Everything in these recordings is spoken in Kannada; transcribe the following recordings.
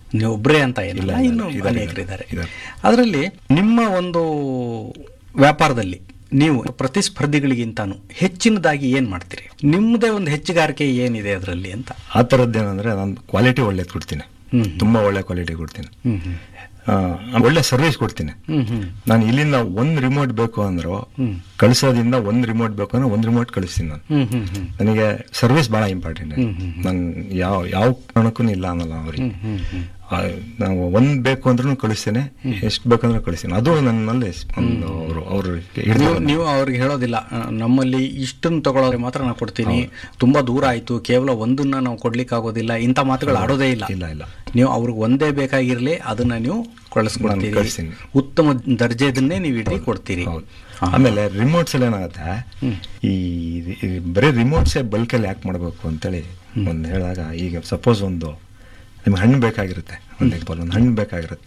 ನೀವು ಒಬ್ಬರೇ ಅಂತ ಏನಿಲ್ಲ ಇಲ್ಲ, ಇಲ್ಲ, ಇನ್ನು ಇದ್ದಾರೆ, ಅನೇಕರಿದ್ದಾರೆ ಇದ್ದಾರೆ. ಅದರಲ್ಲಿ ನಿಮ್ಮ ಒಂದು ವ್ಯಾಪಾರದಲ್ಲಿ ನೀವು ಪ್ರತಿಸ್ಪರ್ಧಿಗಳಿಗಿಂತಾನು ಹೆಚ್ಚಿನದಾಗಿ ಏನ್ ಮಾಡ್ತೀರಿ ನಿಮ್ಮದೇ ಒಂದು ಹೆಚ್ಚುಗಾರಿಕೆ ಏನಿದೆ ಅದರಲ್ಲಿ ಅಂತ ಆ ಥರದ್ದೇನಂದ್ರೆ ನಾನು ಕ್ವಾಲಿಟಿ ಒಳ್ಳೇದು ಕೊಡ್ತೀನಿ ಹ್ಮ್. ತುಂಬಾ ಒಳ್ಳೆ ಕ್ವಾಲಿಟಿ ಕೊಡ್ತೀನಿ ಹ್ಮ್ ಹ್ಮ್ ಆ, ಒಳ್ಳೆ ಸರ್ವಿಸ್ ಕೊಡ್ತೀನಿ ಹ್ಮ್ ಹ್ಮ್ ನಾನು ಇಲ್ಲಿಂದ ಒಂದ್ ರಿಮೋಟ್ ಬೇಕು ಅಂದ್ರು ಹ್ಮ್. ಕಳ್ಸೋದ್ರಿಂದ ಒಂದ್ ರಿಮೋಟ್ ಬೇಕು ಅಂದ್ರೆ ಒಂದ್ ರಿಮೋಟ್ ಕಳಿಸ್ತೀನಿ ನಾನು ಹ್ಮ್ ಹ್ಮ್ ಹ್ಮ್ ನನಗೆ ಸರ್ವಿಸ್ ಬಹಳ ಇಂಪಾರ್ಟೆಂಟ್ ಹ್ಮ್, ಹ್ಮ್, ನನ್ ಯಾವ ಯಾವ ಕಾರಣಕ್ಕೂ ಇಲ್ಲ ಅನ್ನಲ್ಲ ಅವ್ರಿಗೆ ಹ್ಮ್ ಹ್ಮ್ ಹ್ಮ್ ಆ, ನಾವು ಒಂದ್ ಬೇಕು ಅಂದ್ರೂ ಕಳಿಸ್ತೇನೆ ಎಷ್ಟು ಬೇಕಂದ್ರೆ ಕಳಿಸ್ತೀನಿ ಅದು ನನ್ನಲ್ಲಿ ಒಂದು ಅವರು ಅವರು ನೀವು ನೀವು ಅವ್ರಿಗೆ ಹೇಳೋದಿಲ್ಲ ಆ, ನಮ್ಮಲ್ಲಿ ಇಷ್ಟನ್ನು ತಗೊಳ್ಳೋದ್ರೆ ಮಾತ್ರ ನಾವು ಕೊಡ್ತೀನಿ ತುಂಬಾ ದೂರ ಆಯ್ತು ಕೇವಲ ಒಂದನ್ನ ನಾವು ಕೊಡ್ಲಿಕ್ಕೆ ಆಗೋದಿಲ್ಲ ಇಂಥ ಮಾತುಗಳು ಆಡೋದೇ ಇಲ್ಲ ಇಲ್ಲ ಇಲ್ಲ ನೀವು ಅವ್ರಿಗೆ ಒಂದೇ ಬೇಕಾಗಿರ್ಲಿ ಅದನ್ನ ನೀವು ಕಳಿಸ್ಕೊಡ್ತೀರಿ ಕಳಿಸ್ತೀನಿ. ಉತ್ತಮ ದರ್ಜೆದನ್ನೇ ನೀವು ಇಡೀ ಕೊಡ್ತೀರಿ ಹೌದು ಆಮೇಲೆ ರಿಮೋಟ್ಸ್ ಅಲ್ಲಿ ಏನಾಗುತ್ತೆ ಈ ಈ ಬರೀ ರಿಮೋಟ್ಸೇ ಬಲ್ಕಲ್ಲಿ ಯಾಕೆ ಮಾಡಬೇಕು ಅಂತೇಳಿ ಒಂದು ಹೇಳಿದಾಗ ಈಗ ಸಪೋಸ್ ಒಂದು ನಿಮ್ಗೆ ಹಣ್ಣು ಬೇಕಾಗಿರುತ್ತೆ ಒಂದು ಎಕ್ಸಾಂಪಲ್ ಒಂದು ಹಣ್ಣು ಬೇಕಾಗಿರುತ್ತೆ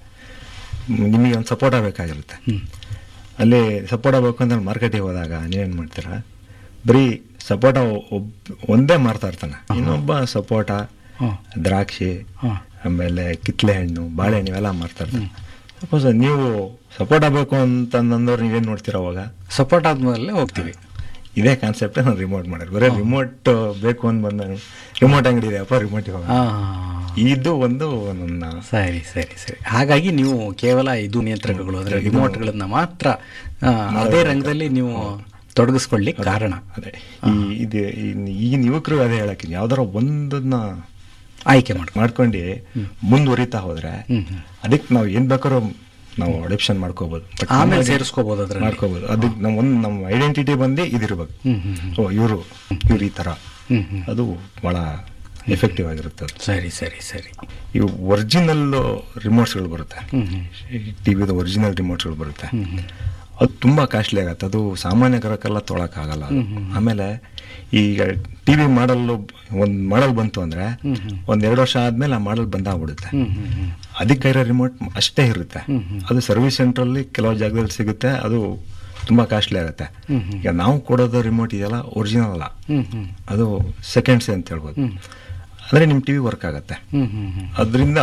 ಮ್, ನಿಮಗೆ ಒಂದು ಸಪೋಟ ಬೇಕಾಗಿರುತ್ತೆ ಅಲ್ಲಿ ಸಪೋಟ ಬೇಕು ಅಂತ ಮಾರ್ಕೆಟಿಗೆ ಹೋದಾಗ ನೀವೇನು ಮಾಡ್ತೀರಾ ಬರೀ ಸಪೋಟ ಒಬ್ ಒಂದೇ ಮಾರ್ತಾ ಇರ್ತಾನೆ ಇನ್ನೊಬ್ಬ ಸಪೋಟ ಹ್ಮ್. ದ್ರಾಕ್ಷಿ ಹ್ಮ್. ಆಮೇಲೆ ಕಿತ್ಲೆ ಹಣ್ಣು ಬಾಳೆಹಣ್ಣು ಇವೆಲ್ಲ ಮಾರ್ತಾ ಇರ್ತಾನೆ ಸಪೋಸ್ ನೀವು ಸಪೋಟ ಬೇಕು ಅಂತ ಅಂದವ್ರು ನೀವೇನು ನೋಡ್ತೀರ ಅವಾಗ ಸಪೋರ್ಟ್ ಆದ್ಮೇಲೆ ಹೋಗ್ತೀವಿ ಇದೇ ಕಾನ್ಸೆಪ್ಟ್ ನಾನು ರಿಮೋಟ್ ಮಾಡಿದ್ರು ಬರೀ ರಿಮೋಟ್ ಬೇಕು ಅಂತ ಬಂದ ರಿಮೋಟ್ ಅಂಗಡಿ ಇದೆಯಪ್ಪ ರಿಮೋಟ್ ಹೋಗ ಆ, ಇದು ಒಂದು ನನ್ನ ಸರಿ ಸರಿ ಸರಿ ಹಾಗಾಗಿ ನೀವು ಕೇವಲ ಇದು ನಿಯಂತ್ರಕಗಳು ಅಂದ್ರೆ ರಿಮೋಟ್ಗಳನ್ನ ಮಾತ್ರ ಆ, ಅದೇ ರಂಗದಲ್ಲಿ ನೀವು ತೊಡಗಿಸ್ಕೊಳ್ಳಿಕ್ಕೆ ಕಾರಣ ಅದೇ ಈ ಇದು ಈ- ಈಗಿನ ಯುವಕರು ಅದೇ ಹೇಳಕ್ಕೆ ಯಾವ್ದಾರ ಒಂದನ್ನ ಆಯ್ಕೆ ಮಾಡ್ಕೊ ಮಾಡ್ಕೊಂಡು ಮುಂದುವರಿತಾ ಹೋದ್ರೆ ಹ್ಮ್, ಹ್ಮ್. ಅದಕ್ಕೆ ನಾವು ಏನ್ ಬೇಕಾದ್ರೂ ನಾವು ಅಡಾಪ್ಷನ್ ಮಾಡ್ಕೋಬಹುದು But ಆಮೇಲೆ ನಮ್ಮಲ್ಲಿ ಸೇರಿಸ್ಕೋಬಹುದು ಅದ್ರಲ್ಲಿ ಮಾಡ್ಕೋಬಹುದು ಅದಕ್ಕೆ ನಮ್ಮ ಒಂದು ನಮ್ಮ ಐಡೆಂಟಿಟಿ ಬಂದು ಇದಿರ್ಬೇಕು ಹ್ಮ್ ಹ್ಮ್ ಹ್ಮ್. ಓ ಇವರು ಇವ್ರು ಈ ತರ ಹ್ಮ್ ಹ್ಮ್ ಅದು ಬಹಳ ಎಫೆಕ್ಟಿವ್ ಆಗಿರುತ್ತೆ ಅದು ಸರಿ ಸರಿ ಸರಿ ಇವು ಒರಿಜಿನಲ್ ರಿಮೋಟ್ಸ್ಗಳು ಬರುತ್ತೆ ಹ್ಮ್ ಹ್ಮ್ ಟಿವಿದ ಒರಿಜಿನಲ್ ರಿಮೋಟ್ಸ್ಗಳು ಬರುತ್ತೆ ಹ್ಮ್ ಹ್ಮ್ ಅದು ತುಂಬಾ ಕಾಸ್ಟ್ಲಿ ಆಗತ್ತೆ ಅದು ಸಾಮಾನ್ಯ ಕರಕ್ಕೆಲ್ಲ ತೊಗೊಳಕ್ಕಾಗಲ್ಲ ಅದು ಆಮೇಲೆ ಈಗ ಟಿವಿ ಮಾಡಲ್ ಒಂದ್ ಮಾಡಲ್ ಬಂತು ಅಂದ್ರೆ ಹ್ಮ್ ಹ್ಮ್. ಒಂದ್ ಎರಡು ವರ್ಷ ಆದ್ಮೇಲೆ ಆ ಮಾಡಲ್ ಬಂದಾಗ್ಬಿಡುತ್ತೆ ಹ್ಮ್ ಹ್ಮ್ ಹ್ಮ್ ಅದಕ್ಕೆ ಇರೋ ರಿಮೋಟ್ ಅಷ್ಟೇ ಇರುತ್ತೆ ಹ್ಮ್ ಹ್ಮ್. ಅದು ಸರ್ವಿಸ್ ಸೆಂಟ್ರಲ್ಲಿ ಕೆಲವು ಜಾಗದಲ್ಲಿ ಸಿಗುತ್ತೆ ಅದು ತುಂಬಾ ಕಾಸ್ಟ್ಲಿ ಆಗುತ್ತೆ ಹ್ಮ್ ಹ್ಮ್. ಈಗ ನಾವು ಕೊಡೋದು ರಿಮೋಟ್ ಇದೆಯಲ್ಲ ಒರಿಜಿನಲ್ ಅಲ್ಲ ಹ್ಮ್ ಹ್ಮ್ ಅದು ಸೆಕೆಂಡ್ಸ್ ಅಂತ ಹೇಳ್ಬೋದು ಹ್ಮ್. ಅಂದ್ರೆ ನಿಮ್ ಟಿವಿ ವರ್ಕ್ ಆಗುತ್ತೆ ಹ್ಮ್ ಹ್ಮ್ ಹ್ಮ್ ಅದರಿಂದ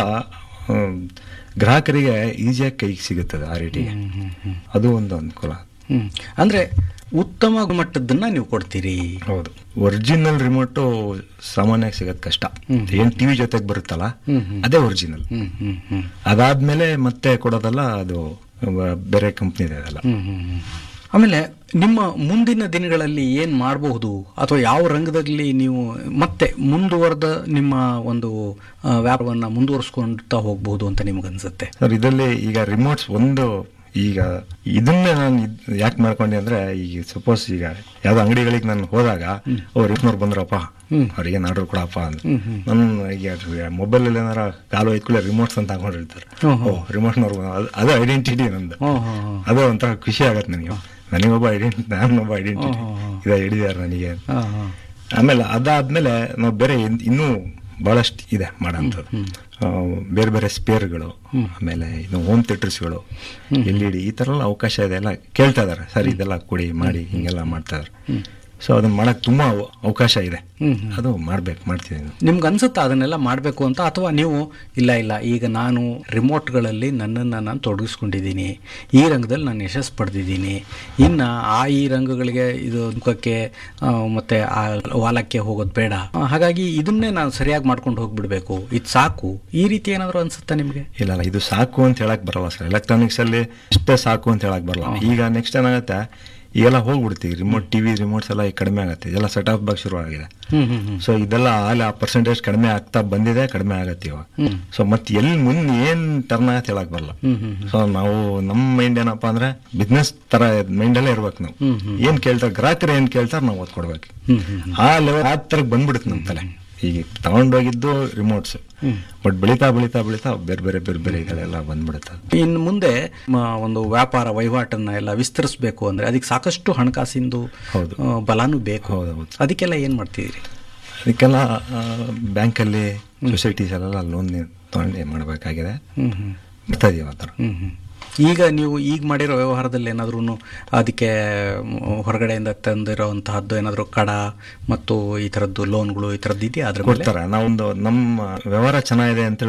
ಗ್ರಾಹಕರಿಗೆ ಈಸಿಯಾಗಿ ಕೈಗೆ ಸಿಗುತ್ತದೆ ಆ ರೇಟಿಗೆ ಹ್ಮ್ ಹ್ಮ್ ಹ್ಮ್ ಅದು ಒಂದು ಅನುಕೂಲ ಹ್ಮ್ ಅಂದ್ರೆ ಉತ್ತಮ ಗುಣಮಟ್ಟದನ್ನ ನೀವು ಕೊಡ್ತೀರಿ ಹೌದು ಒರಿಜಿನಲ್ ರಿಮೋಟು ಸಾಮಾನ್ಯವಾಗಿ ಸಿಗೋದು ಕಷ್ಟ ಹ್ಮ್. ಏನ್ ಟಿವಿ ಜೊತೆಗೆ ಬರುತ್ತಲ್ಲ ಹ್ಮ್ ಹ್ಮ್. ಅದೇ ಒರಿಜಿನಲ್ ಹ್ಮ್ ಹ್ಮ್ ಹ್ಮ್ ಅದಾದ್ಮೇಲೆ ಮತ್ತೆ ಕೊಡೋದಲ್ಲ ಅದು ಬ- ಬೇರೆ ಕಂಪ್ನಿದೆ ಅದೆಲ್ಲ ಹ್ಮ್ ಹ್ಮ್ ಹ್ಮ್. ಆಮೇಲೆ ನಿಮ್ಮ ಮುಂದಿನ ದಿನಗಳಲ್ಲಿ ಏನ್ ಮಾಡಬಹುದು ಅಥವಾ ಯಾವ ರಂಗದಲ್ಲಿ ನೀವು ಮತ್ತೆ ಮುಂದುವರೆದ ನಿಮ್ಮ ಒಂದು ಆ, ವ್ಯಾಪಾರವನ್ನ ಮುಂದುವರಿಸ್ಕೊಂಡ್ತಾ ಹೋಗಬಹುದು ಅಂತ ನಿಮ್ಗನ್ಸುತ್ತೆ ಸರ್ ಇದರಲ್ಲಿ ಈಗ ರಿಮೋಟ್ಸ್ ಒಂದು ಈಗ ಇದನ್ನೇ ನಾನು ಯಾಕೆ ಮಾಡ್ಕೊಂಡೆ ಅಂದ್ರೆ ಈಗ ಸಪೋಸ್ ಈಗ ಯಾವ್ದೋ ಅಂಗಡಿಗಳಿಗೆ ನಾನು ಹೋದಾಗ ಓ ರಿಪ್ನವ್ರು ಬಂದ್ರಪ್ಪ ಹ್ಮ್. ಅವ್ರಿಗೆ ಏನು ಆರ್ಡರ್ ಕೊಡಪ್ಪ ಅಂತ ಹ್ಮ್, ಹ್ಮ್. ನನ್ನ ಈಗ ಮೊಬೈಲಲ್ಲಿ ಏನಾರ ಕಾಲು ಐತ್ಕೊಳ್ಳೆ ರಿಮೋಟ್ಸ್ ಅಂತ ಹಾಕೊಂಡಿರ್ತಾರೆ ಹ್ಮ್, ಹ್ಮ್. ಓ ರಿಮೋಟ್ನವ್ರು ಅದು ಐಡೆಂಟಿಟಿ ನಂದು ಹ್ಮ್ ಹ್ಮ್ ಹ್ಮ್. ಅದು ಒಂಥರ ಖುಷಿ ಆಗತ್ತೆ ನನಗೆ ನನಗೊಬ್ಬ ಐಡೆಂಟಿ ನಾನೊಬ್ಬ ಐಡೆಂಟಿಟಿ ಹ್ಮ್, ಹ್ಮ್, ಹ್ಮ್. ಇದ ಹಿಡಿದಾರೆ ನನಗೆ ಹಾ, ಹಾ. ಆಮೇಲೆ ಅದಾದ್ಮೇಲೆ ನಾವು ಬೇರೆ ಇನ್- ಇನ್ನೂ ಬಹಳಷ್ಟು ಇದೆ ಮಾಡೋಂಥದ್ದು ಆ, ಬೇರೆ ಬೇರೆ ಸ್ಪೇರ್ಗಳು ಆಮೇಲೆ ಇದು ಹೋಮ್ ಥಿಯೇಟರ್ಸ್ಗಳು ಎಲ್ ಇ ಡಿ ಈ ಥರ ಎಲ್ಲ ಅವಕಾಶ ಇದೆ ಎಲ್ಲ ಕೇಳ್ತಾ ಇದಾರೆ ಸರ್ ಇದೆಲ್ಲ ಕೊಡಿ ಮಾಡಿ ಹಿಂಗೆಲ್ಲ ಮಾಡ್ತಾ ಇದಾರೆ ಸೊ ಅದನ್ನ ಮಾಡಕ್ ತುಂಬಾ ಅವ- ಅವಕಾಶ ಇದೆ ಹ್ಮ್, ಹ್ಮ್. ಅದು ಮಾಡ್ಬೇಕು ಮಾಡ್ತಿದ್ದೀನಿ ನಿಮ್ಗೆ ಅನ್ಸುತ್ತಾ ಅದನ್ನೆಲ್ಲ ಮಾಡಬೇಕು ಅಂತ ಅಥವಾ ನೀವು ಇಲ್ಲ ಇಲ್ಲ ಈಗ ನಾನು ರಿಮೋಟ್ಗಳಲ್ಲಿ ನನ್ನನ್ನು ನಾನು ತೊಡಗಿಸ್ಕೊಂಡಿದ್ದೀನಿ ಈ ರಂಗದಲ್ಲಿ ನಾನು ಯಶಸ್ಸು ಪಡೆದಿದ್ದೀನಿ ಇನ್ನು ಆ ಈ ರಂಗಗಳಿಗೆ ಇದು ಮುಖಕ್ಕೆ ಆ, ಮತ್ತೆ ಆ ವಾಲಕ್ಕೆ ಹೋಗೋದು ಬೇಡ ಆ, ಹಾಗಾಗಿ ಇದನ್ನೇ ನಾನು ಸರಿಯಾಗಿ ಮಾಡ್ಕೊಂಡು ಹೋಗ್ಬಿಡ್ಬೇಕು ಇದು ಸಾಕು ಈ ರೀತಿ ಏನಾದರೂ ಅನ್ಸುತ್ತಾ ನಿಮಗೆ ಇಲ್ಲ ಇಲ್ಲ ಇದು ಸಾಕು ಅಂತ ಹೇಳಕ್ ಬರಲ್ಲ ಸರ್ ಎಲೆಕ್ಟ್ರಾನಿಕ್ಸ್ ಅಲ್ಲಿ ಇಷ್ಟೇ ಸಾಕು ಅಂತ ಹೇಳಕ್ ಬರಲ್ಲ ಈಗ ನೆಕ್ಸ್ಟ್ ಏನಾಗುತ್ತೆ ಈಗೆಲ್ಲ ಹೋಗ್ಬಿಡ್ತೀವಿ ರಿಮೋಟ್ ಟಿವಿ ರಿಮೋಟ್ಸ್ ಎಲ್ಲ ಈಗ ಕಡಿಮೆ ಆಗುತ್ತೆ ಇದೆಲ್ಲ ಸೆಟ್ ಆಫ್ ಬಾಕ್ಸ್ ಶುರು ಆಗಿದೆ ಹ್ಮ್ ಹ್ಮ್ ಹ್ಮ್ ಸೊ ಇದೆಲ್ಲ ಅಲ್ಲಿ ಆ ಪರ್ಸೆಂಟೇಜ್ ಕಡಿಮೆ ಆಗ್ತಾ ಬಂದಿದೆ ಕಡಿಮೆ ಆಗತ್ತೆ ಇವಾಗ ಹ್ಮ್. ಸೊ ಮತ್ತೆ ಎಲ್ಲಿ ಮುಂದೆ ಏನ್ ಟರ್ನ್ ಆಗತ್ತೆ ಹೇಳಕ್ ಬರಲ್ಲ ಹ್ಮ್ ಹ್ಮ್ ಸೊ ನಾವು ನಮ್ಮ ಮೈಂಡ್ ಏನಪ್ಪಾ ಅಂದ್ರೆ ಬಿಸ್ನೆಸ್ ತರ ಮೈಂಡ್ ಅಲ್ಲೇ ಇರ್ಬೇಕು ನಾವು ಹ್ಮ್, ಹ್ಮ್. ಏನ್ ಕೇಳ್ತಾರೆ ಗ್ರಾಹಕರು ಏನ್ ಕೇಳ್ತಾರೆ ನಾವು ಓದ್ ಕೊಡ್ಬೇಕು ಹ್ಮ್ ಹ್ಮ್ ಆ ಲೆವೆಲ್ ಆ ತರ ಬಂದ್ಬಿಡುತ್ತೆ ನಮ್ಮ ತಲೆ ಈಗ ತಗೊಂಡೋಗಿದ್ದು ರಿಮೋಟ್ಸ್ ಹ್ಮ್. ಬಟ್ ಬೆಳಿತಾ ಬೆಳಿತಾ ಬೆಳಿತಾ ಬೇರೆ ಬೇರೆ ಬೇರೆ ಬೇರೆ ಇದೆಲ್ಲ ಬಂದ್ಬಿಡುತ್ತೆ ಇನ್ನು ಮುಂದೆ ಮ, ಒಂದು ವ್ಯಾಪಾರ ವಹಿವಾಟನ್ನ ಎಲ್ಲ ವಿಸ್ತರಿಸಬೇಕು ಅಂದ್ರೆ ಅದಕ್ಕೆ ಸಾಕಷ್ಟು ಹಣಕಾಸಿಂದು ಹೌದು. ಆ, ಬಲಾನು ಬೇಕು ಹೌದು, ಹೌದು. ಅದಕ್ಕೆಲ್ಲ ಏನ್ ಮಾಡ್ತಿದ್ದೀರಿ ಅದಕ್ಕೆಲ್ಲ ಬ್ಯಾಂಕಲ್ಲಿ ಸೊಸೈಟೀಸ್ ಎಲ್ಲ ಲೋನ್ ತಗೊಂಡು ಮಾಡಬೇಕಾಗಿದೆ ಹ್ಮ್ ಹ್ಮ್ ಬರ್ತಾ ಇದೀವಿ ಆ ಥರ ಹ್ಮ್ ಹ್ಮ್ ಈಗ ನೀವು ಈಗ ಮಾಡಿರೋ ವ್ಯವಹಾರದಲ್ಲಿ ಏನಾದ್ರೂ ಅದಕ್ಕೆ ಮ್, ಹೊರಗಡೆಯಿಂದ ತಂದಿರೋಂತಹದ್ದು ಏನಾದರೂ ಕಡ ಮತ್ತು ಈ ಥರದ್ದು ಲೋನ್ಗಳು ಈ ಥರದ್ದು ಇದೆಯಾ ಅದ್ರ ಮೇಲೆ ಕೊಡ್ತಾರೆ ನಾವೊಂದು ನಮ್ಮ ವ್ಯವಹಾರ ಚೆನ್ನಾಗಿದೆ ಅಂತ